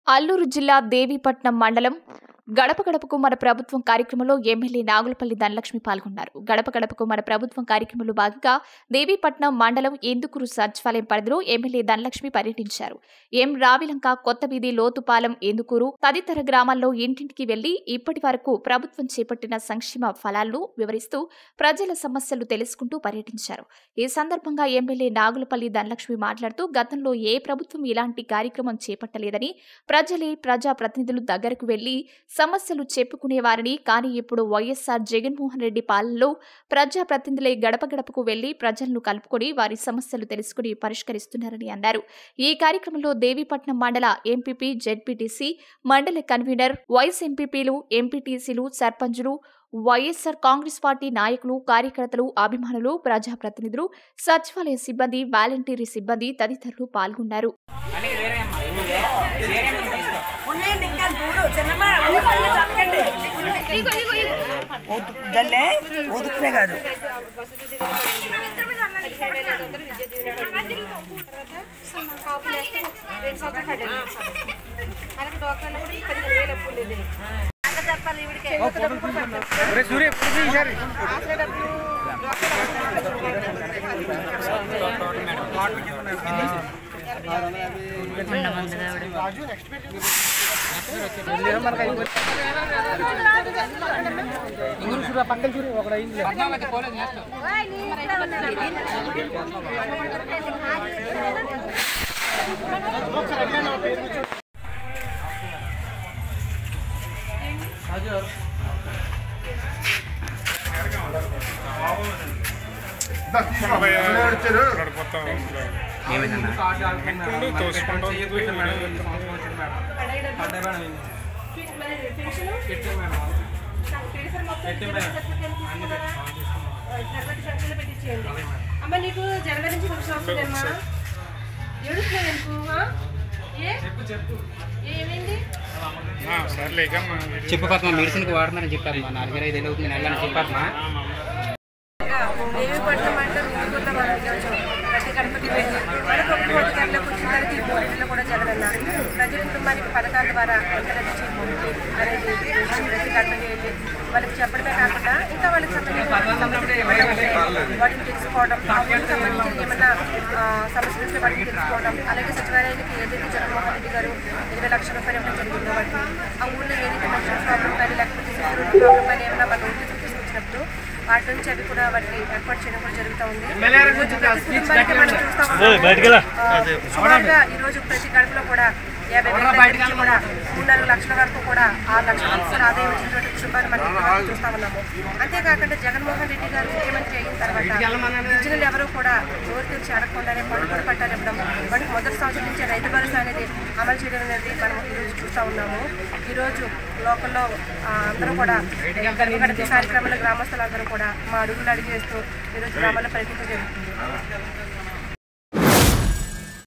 అల్లూరు జిల్లా దేవీపట్నం మండలం గడప గడపకు మన ప్రభుత్వం కార్యక్రమంలో ఎమ్మెల్యే నాగులపల్లి ధనలక్ష్మి పాల్గొన్నారు గడప గడపకు మన ప్రభుత్వం కార్యక్రమంలో భాగంగా దేవీపట్నం మండలం ఎందుకూరు సచివాలయం పరిధిలో ఎమ్మెల్యే ధనలక్ష్మి పర్యటించారు ఎం రావిలంక కొత్త వీధి లోతుపాలెం ఎందుకూరు తదితర గ్రామాల్లో ఇంటింటికి వెళ్లి ఇప్పటి వరకు ప్రభుత్వం చేపట్టిన సంక్షేమ ఫలాలను వివరిస్తూ ప్రజల సమస్యలు తెలుసుకుంటూ పర్యటించారు ఈ సందర్భంగా ఎమ్మెల్యే నాగులపల్లి ధనలక్ష్మి మాట్లాడుతూ గతంలో ఏ ప్రభుత్వం ఇలాంటి కార్యక్రమం చేపట్టలేదని ప్రజలే ప్రజా ప్రతినిధులు దగ్గరకు వెళ్లి సమస్యలు చెప్పుకునేవారని కానీ ఇప్పుడు వైఎస్ఆర్ జగన్మోహన్ రెడ్డి పాలనలో ప్రజా ప్రతినిధులే గడప గడపకు వెళ్లి ప్రజలను కలుపుకొని వారి సమస్యలు తెలుసుకుని పరిష్కరిస్తున్నారని అన్నారు ఈ కార్యక్రమంలో దేవీపట్నం మండల ఎంపీపీ జెడ్పీటీసీ మండల కన్వీనర్ వైస్ ఎంపీపీలు ఎంపీటీసీలు సర్పంచులు వైఎస్ఆర్ కాంగ్రెస్ పార్టీ నాయకులు కార్యకర్తలు అభిమానులు ప్రజాప్రతినిధులు సచివాలయ సిబ్బంది వాలంటీరీ సిబ్బంది తదితరులు పాల్గొన్నారు ఉన్నాయండి ఇంకా చూడు చిన్నమ్మా ఊరుకోండి, తప్పకండి. ఊదు- జల్లే ఊదుకునే కాదు అమ్మ నీకు జనవరి నుంచి కొంచెం వస్తుందమ్మా ఏడుస్తున్నావు ఎందుకు ఆ? ఏ ఏమైంది చెప్పు పద్మ మెడిసిన్కి వాడుతున్నారని చెప్పారమ్మా నాలుగు వేల ఐదు వేలు అవుతుంది నెలని చెప్పారమ్మా ఏమి పట్ల మాట ముందుకున్న వాళ్ళకి కొంచెం ప్రతి గణపతి వెళ్ళి మనకు ఒక కోటి గంటలకు చిన్నది మూడింటిలో కూడా జగనన్న ప్రతి కుటుంబానికి పథకాల ద్వారా ఎంత రద్దు చేయబోతుంది అనేది ప్రతి గణపతి వెళ్ళి వాళ్ళకి చెప్పడమే కాకుండా ఇంకా వాళ్ళకి సంబంధించిన సమస్యలు ఏమైనా ఉంటే వాటిని తెలుసుకోవడం ఆ ఊరికి సంబంధించిన ఏమైనా ఆ, సమస్యలు ఉంటే వాటిని తెలుసుకోవడం అలాగే సచివాలయానికి ఏదైతే జగన్మోహన్ రెడ్డి గారు ఇరవై లక్షల రూపాయలు ఇవ్వడం జరిగిందో వాటిని ఆ ఊళ్ళో ఏదైతే మెన్షన్ ప్రాబ్లం కానీ లేకపోతే సెక్యూరిటీ ప్రాబ్లం కానీ ఏమైనా మన ఊరికి తీసుకొచ్చినప్పుడు వాటి నుంచి అవి కూడా వాటికి ఏర్పాటు చేయడం కూడా జరుగుతూ ఉంది ప్రతి కుటుంబానికి మనం చూస్తా ఉన్నాము. ఆ, సుమారుగా ఈ రోజు ప్రతి గడపలో కూడా యాభై వేల దగ్గర నుంచి కూడా మూడు నాలుగు లక్షల వరకు కూడా ఆరు లక్షల వరకు కూడా ఆదాయం వచ్చినటువంటి కుటుంబాన్ని మనం ఇంతవరకు చూస్తా ఉన్నాము అంతేకాకుండా జగన్మోహన్ రెడ్డి గారు ముఖ్యమంత్రి అయిన తర్వాత గిరిజనులు ఎవరు కూడా నోరు తెరిచి అడగకుండానే పడుకుని పట్టాలు ఇవ్వడం మనకి మొదటి సంవత్సరం నుంచి రైతు భరోసా అనేది అమలు చేయడం అనేది మనం ఈరోజు చూస్తూ ఉన్నాము ఈరోజు లోకల్లో ఆ, అందరూ కూడా గడప కార్యక్రమంలో గ్రామస్తులందరూ కూడా మా అడుగులు అడిగేస్తూ ఈరోజు గ్రామాల్లో పర్యటించడం జరుగుతుంది